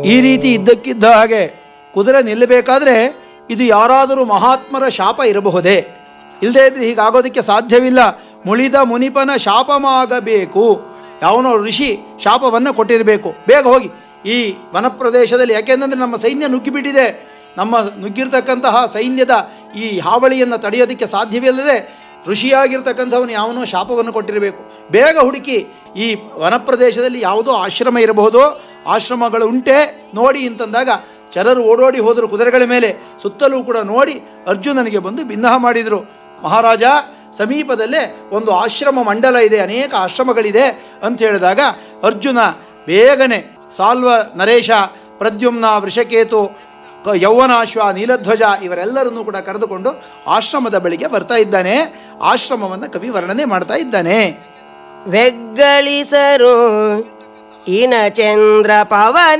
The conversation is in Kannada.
ಈ ರೀತಿ ಇದ್ದಕ್ಕಿದ್ದ ಹಾಗೆ ಕುದುರೆ ನಿಲ್ಲಬೇಕಾದ್ರೆ ಇದು ಯಾರಾದರೂ ಮಹಾತ್ಮರ ಶಾಪ ಇರಬಹುದೇ ಇಲ್ಲದೇ ಇದ್ರೆ ಹೀಗಾಗೋದಕ್ಕೆ ಸಾಧ್ಯವಿಲ್ಲ ಮುಳಿದ ಮುನಿಪನ ಶಾಪಮಾಗಬೇಕು ಯಾವನೋ ಋಷಿ ಶಾಪವನ್ನು ಕೊಟ್ಟಿರಬೇಕು ಬೇಗ ಹೋಗಿ ಈ ವನಪ್ರದೇಶದಲ್ಲಿ ಯಾಕೆಂದರೆ ನಮ್ಮ ಸೈನ್ಯ ನುಗ್ಗಿಬಿಟ್ಟಿದೆ ನಮ್ಮ ನುಗ್ಗಿರ್ತಕ್ಕಂತಹ ಸೈನ್ಯದ ಈ ಹಾವಳಿಯನ್ನು ತಡೆಯೋದಕ್ಕೆ ಸಾಧ್ಯವಿಲ್ಲದೆ ಋಷಿಯಾಗಿರ್ತಕ್ಕಂಥವನು ಯಾವನೋ ಶಾಪವನ್ನು ಕೊಟ್ಟಿರಬೇಕು ಬೇಗ ಹುಡುಕಿ ಈ ವನಪ್ರದೇಶದಲ್ಲಿ ಯಾವುದೋ ಆಶ್ರಮ ಇರಬಹುದು ಆಶ್ರಮಗಳು ಉಂಟೆ ನೋಡಿ ಅಂತಂದಾಗ ಚರರು ಓಡೋಡಿ ಹೋದರು ಕುದುರೆಗಳ ಮೇಲೆ ಸುತ್ತಲೂ ಕೂಡ ನೋಡಿ ಅರ್ಜುನನಿಗೆ ಬಂದು ಬಿನ್ನಹ ಮಾಡಿದರು ಮಹಾರಾಜ ಸಮೀಪದಲ್ಲೇ ಒಂದು ಆಶ್ರಮ ಮಂಡಲ ಇದೆ ಅನೇಕ ಆಶ್ರಮಗಳಿದೆ ಅಂತ ಹೇಳಿದಾಗ ಅರ್ಜುನ ಬೇಗನೆ ಸಾಲ್ವ ನರೇಶ ಪ್ರದ್ಯುಮ್ನ ವೃಷಕೇತು ಕ- ಯೌವನಾಶ್ವ ನೀಲಧ್ವಜ ಇವರೆಲ್ಲರನ್ನೂ ಕೂಡ ಕರೆದುಕೊಂಡು ಆಶ್ರಮದ ಬಳಿಗೆ ಬರ್ತಾ ಇದ್ದಾನೆ ಆಶ್ರಮವನ್ನು ಕವಿ ವರ್ಣನೆ ಮಾಡ್ತಾ ಇದ್ದಾನೆ వెగ్గళిసరు ఇన చంద్ర పవన